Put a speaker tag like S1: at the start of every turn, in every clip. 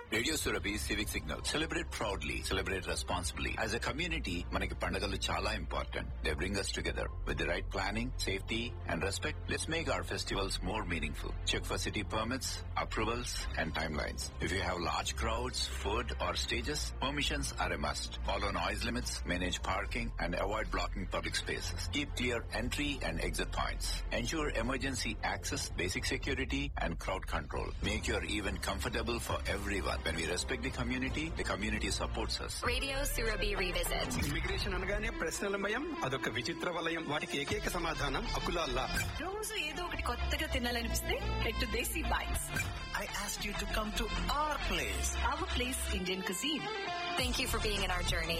S1: Radio Surabhi civic signal celebrate proudly celebrate responsibly as a community మనకి పండుగలు చాలా important they bring us together with the right planning safety and respect let's make our festivals more meaningful check for city permits approvals and timelines if you have large crowds food or stages permissions are a must follow noise limits manage parking and avoid blocking public spaces keep clear entry and exit points. Ensure emergency access, basic security, and crowd control. Make your event comfortable for everyone. When we respect the community, the community supports us.
S2: Radio Surabhi Revisit.
S3: Immigration అనగానే ప్రశ్నల భయం అదొక విచిత్ర వలయం వాటికి ఏకైక సమాధానం అకులాల్లా
S4: రోజు ఏదో ఒకటి కొత్తగా తినాలనిపిస్తే head to Desi bites
S5: I asked you to come to our place.
S4: Our place Indian cuisine
S2: Thank you for being in our journey.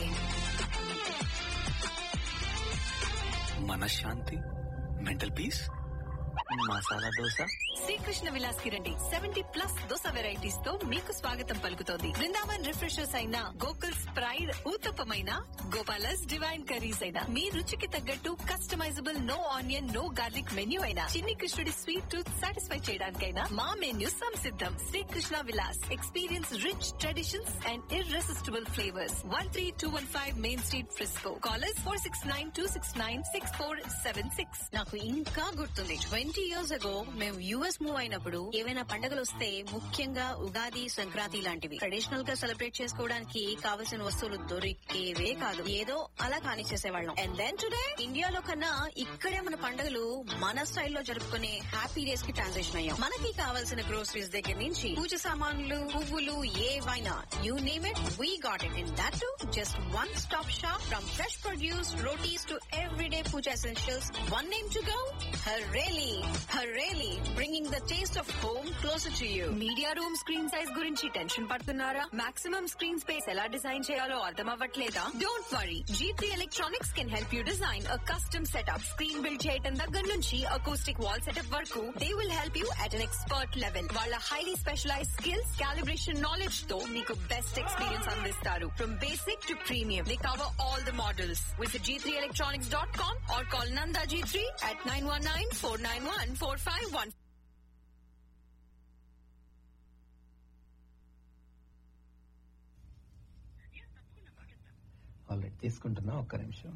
S5: మనశ్శాంతి మెంటల్ పీస్ మసాలా దోశ
S4: శ్రీకృష్ణ విలాస్ కి రండి సెవెంటీ ప్లస్ దోస వెరైటీస్ తో మీకు స్వాగతం పలుకుతోంది బృందావన్ రిఫ్రెషర్స్ అయిన గోకుల్స్ ప్రైడ్ ఊతప్పమైన గోపాలస్ డివైన్ కర్రీస్ అయినా మీ రుచికి తగ్గట్టు customisable no onion no garlic menu అయినా చిన్ని కృష్ణుడి స్వీట్ టూత్ సాటిస్ఫై చేయడానికైనా మా మెన్యూ సంసిద్ధం Srikrishna Vilas experience rich traditions and irresistible flavours one three two one five main street Frisco callers four six nine two six nine six four seven six
S6: నాకు ఇంకా గుర్తుంది twenty years ago మేము US move అయినప్పుడు ఏవైనా పండుగలు వస్తే ముఖ్యంగా ఉగాది సంక్రాంతి లాంటివి ట్రెడిషనల్ గా సెలబ్రేట్ చేసుకోవడానికి కావలసిన వస్తువులు దొరికేవే కాదు ఏదో అలా కానిచ్చేసేవాళ్ళం అండ్ దెన్ టుడే ఇండియాలో కన్నా ఇక్కడే మన పండుగలు మన స్టైల్లో జరుపుకునే హ్యాపీ డేస్ కి ట్రాన్సిషన్ అయ్యాం మనకి కావాల్సిన గ్రోసరీస్ దగ్గర నుంచి పూజ సామాన్లు పువ్వులు ఏవైనా you name it we got it in that to just one stop shop from fresh produce rotis to everyday puja essentials. One name to go? Hareli. Hareli, bringing the taste of home closer to you.
S4: Media room screen size గురించి tension పడుతున్నారా maximum screen space ఎలా design చేయాలో అర్థం అవ్వట్లేదా don't worry G3 electronics can help you design a custom setup screen build చేయడం దగ్గర నుంచి acoustic wall setup వరకు they will help you at an expert level వాళ్ళ highly specialize skills calibration knowledge తో మీకు బెస్ట్ ఎక్స్పీరియన్స్ అందిస్తారు from basic to premium they cover all the models with G three electronics dot com or call Nanda G three at nine one nine four nine one four five one
S7: already తీసుకుంటున్నా ఒక్క నిమిషం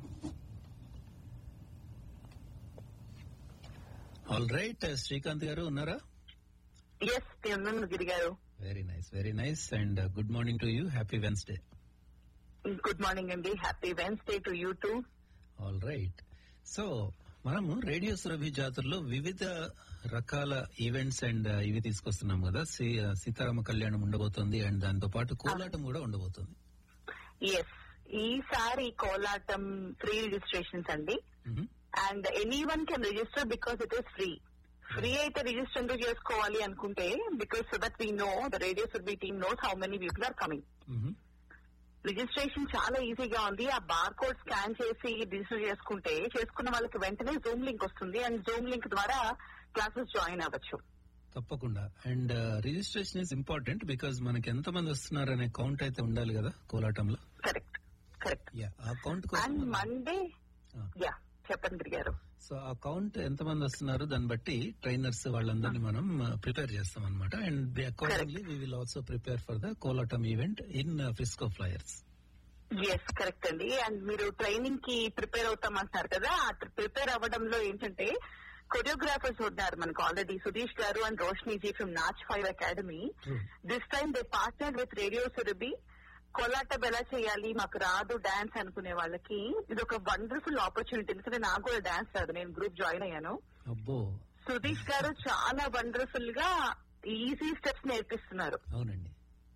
S7: all right Srikanth గారు ఉన్నారా
S8: yes నేను గిరి గారు
S7: very nice very nice and good morning to you happy Wednesday
S8: good morning అండి happy Wednesday to you too
S7: all right so మనము Radio Surabhi జాతరలో వివిధ రకాల ఈవెంట్స్ అండ్ ఇవి తీసుకొస్తున్నాం కదా సీ- సీతారామ కళ్యాణం ఉండబోతుంది అండ్ దాంతో పాటు కోలాటం కూడా ఉండబోతుంది
S8: ఎస్ ఈసారి కోలాటం ఫ్రీ రిజిస్ట్రేషన్స్ అండి
S7: hmm.
S8: And anyone can register because it is free free అయితే రిజిస్టర్ ఎందుకు చేసుకోవాలి అనుకుంటే because so that we know the Radio Surabhi team knows how many people are coming
S7: hmm.
S8: Registration చాలా ఈజీగా ఉంది ఆ బార్ కోడ్ స్కాన్ చేసి register చేసుకుంటే చేసుకున్న వాళ్ళకి వెంటనే జూమ్ లింక్ వస్తుంది అండ్ జూమ్ లింక్ ద్వారా క్లాసెస్ జాయిన్ అవ్వచ్చు
S7: తప్పకుండా and registration is important because మనకి ఎంత మంది వస్తున్నారు అనే కౌంట్ అయితే ఉండాలి కదా కోలాటంలో
S8: కరెక్ట్ కరెక్ట్
S7: యా ఆ count
S8: and Monday
S7: Ah.
S8: Yeah చెప్పండి గిరి గారు
S7: సో ఆ కౌంట్ ఎంత మంది వస్తున్నారు దాన్ని బట్టి ట్రైనర్స్ వాళ్ళందరినీ మనం ప్రిపేర్ చేస్తాం అనమాట and accordingly we will also prepare for the Kolatam event in Frisco flyers
S8: yes correct అండి అండ్ మీరు ట్రైనింగ్ కి ప్రిపేర్ అవుతామంటున్నారు కదా ఆ ప్రిపేర్ అవ్వడంలో ఏంటంటే కొరియోగ్రాఫర్స్ ఉన్నారు మనకు ఆల్రెడీ సుధీష్ గారు and Roshniji from Naach five academy
S7: True.
S8: This time they partner with Radio Surabhi Kolatam ఎలా చేయాలి మాకు రాదు డాన్స్ అనుకునే వాళ్ళకి ఇది ఒక వండర్ఫుల్ ఆపర్చునిటీ ఎందుకంటే నాకు కూడా డాన్స్ రాదు నేను గ్రూప్ జాయిన్ అయ్యాను
S7: అబ్బో
S8: సుధీష్ గారు చాలా వండర్ఫుల్ గా ఈజీ స్టెప్స్ నేర్పిస్తున్నారు
S7: అవునండి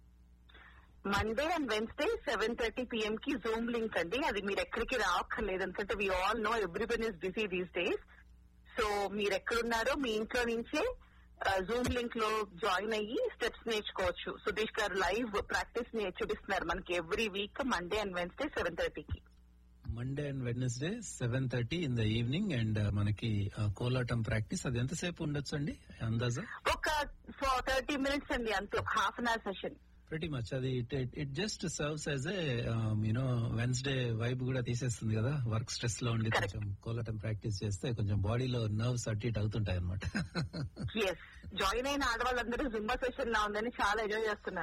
S8: Monday and Wednesday seven thirty PM కి జూమ్ లింక్ అండి అది మీరు ఎక్కడికి రావక్కర్లేదు ఎందుకంటే we all know everyone is busy these days so మీరు ఎక్కడున్నారో మీ ఇంట్లో నుంచే జూమ్ లింక్ లో జాయిన్ అయ్యి స్టెప్స్ నేర్చుకోవచ్చు సుధీష్ గారు లైవ్ ప్రాక్టీస్ చూపిస్తున్నారు మనకి every week Monday and Wednesday seven థర్టీకి
S7: Monday and Wednesday seven thirty in the evening and మనకి ఆ, కోలాటం ప్రాక్టీస్ అది ఎంతసేపు ఉండొచ్చు అండి అందాజా
S8: ఒక థర్టీ మినిట్స్ అండి అంతే ఒక హాఫ్ అన్ అవర్ సెషన్
S7: ప్రతి మచ్ అది it just serves as a you know Wednesday vibe కూడా తీసేస్తుంది కదా వర్క్ స్ట్రెస్ లో ఉండి
S8: Correct.
S7: కొంచెం కోలాటం ప్రాక్టీస్ చేస్తే కొంచెం బాడీలో నర్వ్స్ అటు ఇటు అవుతుంటాయి అనమాట
S8: ఎస్ జాయిన్ అయిన ఆడవాళ్ళందరూ జుంబా సెషన్ లా ఉందని చాలా ఎంజాయ్ చేస్తున్నారు